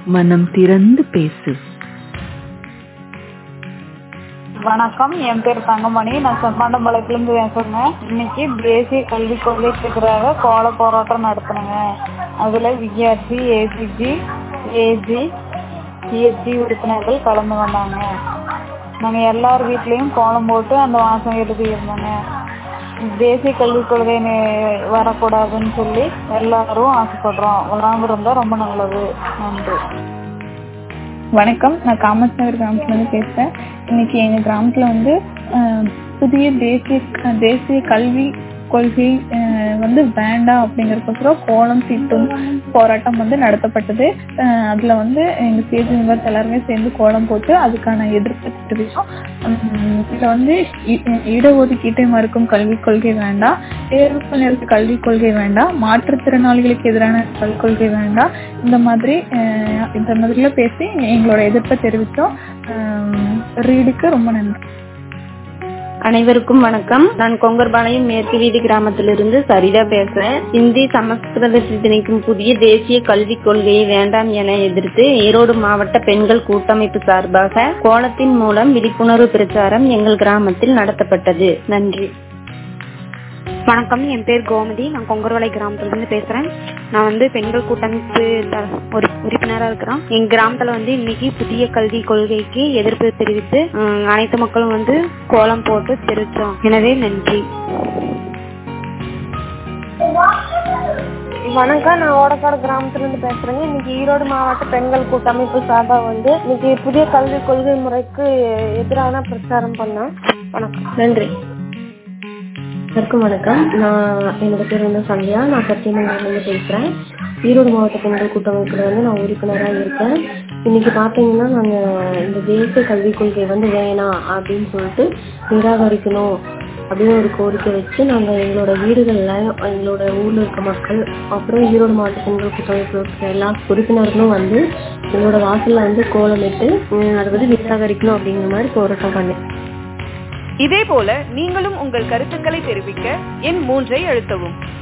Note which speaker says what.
Speaker 1: மனம் திறந்து பேசு
Speaker 2: வணக்கம் என் பேர் தங்கமணி நான் செம்மாண்டம்பாளையத்துலேருந்து பேசுறேங்க இன்னைக்கு தேசிய கல்விக் கொள்கைக்காக கோல போராட்டம் நடத்தினேங்க அதில் விஆர்சி ஏசிஜி ஏஜி சிஎஸ்சி உறுப்பினர்கள் கலந்து கொண்டாங்க நாங்கள் எல்லார் வீட்லேயும் கோலம் போட்டு அந்த வாசம் எழுதியிருந்தோங்க தேசிய கல்விக் கொள்கை நே- வரக்கூடாதுன்னு சொல்லி எல்லாரும் ஆசைப்படுறோம் வராமல் இருந்தால் ரொம்ப நல்லது நன்றி
Speaker 3: வணக்கம் நான் காமத் நகர் கிராமத்துலேருந்து பேசுகிறேன் இன்னைக்கு எங்கள் கிராமத்தில் வந்து அஹ், புதிய தேசிய தேசிய கல்வி கொள்கை அஹ், வந்து வேண்டாம் அப்படிங்கறதுக்கோசரம் கோலம் தீட்டும் போராட்டம் வந்து நடத்தப்பட்டது அஹ், அதுல வந்து எங்க சேஜ் மெம்பர்ஸ் எல்லாருமே சேர்ந்து கோலம் போட்டு அதுக்கான எதிர்ப்பு தெரிவித்தோம் உம், இதுல வந்து இ- இடஒதுக்கீட்டை மறுக்கும் கல்விக் கொள்கை வேண்டாம் தேர்வு கல்விக் கொள்கை வேண்டாம் மாற்றுத்திறனாளிகளுக்கு எதிரான கல்விக் கொள்கை வேண்டாம் இந்த மாதிரி அஹ், இந்த மாதிரில பேசி எங்களோட எதிர்ப்பை தெரிவித்தோம் அஹ், ரீடுக்கு ரொம்ப நன்றி
Speaker 4: அனைவருக்கும் வணக்கம் நான் கொங்கர்பாளையம் மேற்கு வீதி கிராமத்திலிருந்து சரிதா பேசுறேன் இந்தி சமஸ்கிருதத்தில் திணிக்கும் புதிய தேசிய கல்விக் கொள்கையை வேண்டாம் என எதிர்த்து ஈரோடு மாவட்ட பெண்கள் கூட்டமைப்பு சார்பாக கோலத்தின் மூலம் விழிப்புணர்வு பிரச்சாரம் எங்கள் கிராமத்தில் நடத்தப்பட்டது நன்றி
Speaker 5: வணக்கம் என் பேர் கோமதி நான் கொங்கர்வளை கிராமத்துலேருந்து பேசுகிறேன் நான் வந்து பெண்கள் கூட்டமைப்பு த- ஒரு உறுப்பினராக இருக்கிறோம் எங்கள் கிராமத்தில் வந்து இன்னைக்கு புதிய கல்வி கொள்கைக்கு எதிர்ப்பு தெரிவித்து உம், அனைத்து மக்களும் வந்து கோலம் போட்டு தெரிவித்தோம் எனவே நன்றி
Speaker 6: வணக்கம் நான் ஓடக்காடு கிராமத்துலேருந்து பேசுறேங்க இன்னைக்கு ஈரோடு மாவட்ட பெண்கள் கூட்டமைப்பு சார்பாக வந்து இன்னைக்கு புதிய கல்வி கொள்கை முறைக்கு எதிரான பிரச்சாரம் பண்ணேன் வணக்கம்
Speaker 4: நன்றி எல்லாருக்கும் வணக்கம் நான் என்னோட பேர் வந்து சந்தியா நான் சத்தியமங்கலேருந்து பேசுகிறேன் ஈரோடு மாவட்ட பெண்கள் கூட்டமைப்பில் வந்து நான் உறுப்பினராக இருக்கேன் இன்னைக்கு பார்த்தீங்கன்னா நாங்கள் இந்த தேசிய கல்விக் கொள்கை வந்து வேணாம் அப்படின்னு சொல்லிட்டு நிராகரிக்கணும் அப்படின்னு ஒரு கோரிக்கை வச்சு நாங்கள் எங்களோட வீடுகளில் எங்களோட ஊரில் இருக்க மக்கள் அப்புறம் ஈரோடு மாவட்ட பெண்கள் கூட்டமைப்பில் இருக்கிற எல்லா உறுப்பினர்களும் வந்து எங்களோட வாசலில் வந்து கோலமிட்டு உம், அதை வந்து நிராகரிக்கணும் அப்படிங்கிற மாதிரி போராட்டம் பண்ணேன்
Speaker 7: இதேபோல நீங்களும் உங்கள் கருத்துக்களை தெரிவிக்க எண் மூன்றை அழுத்தவும்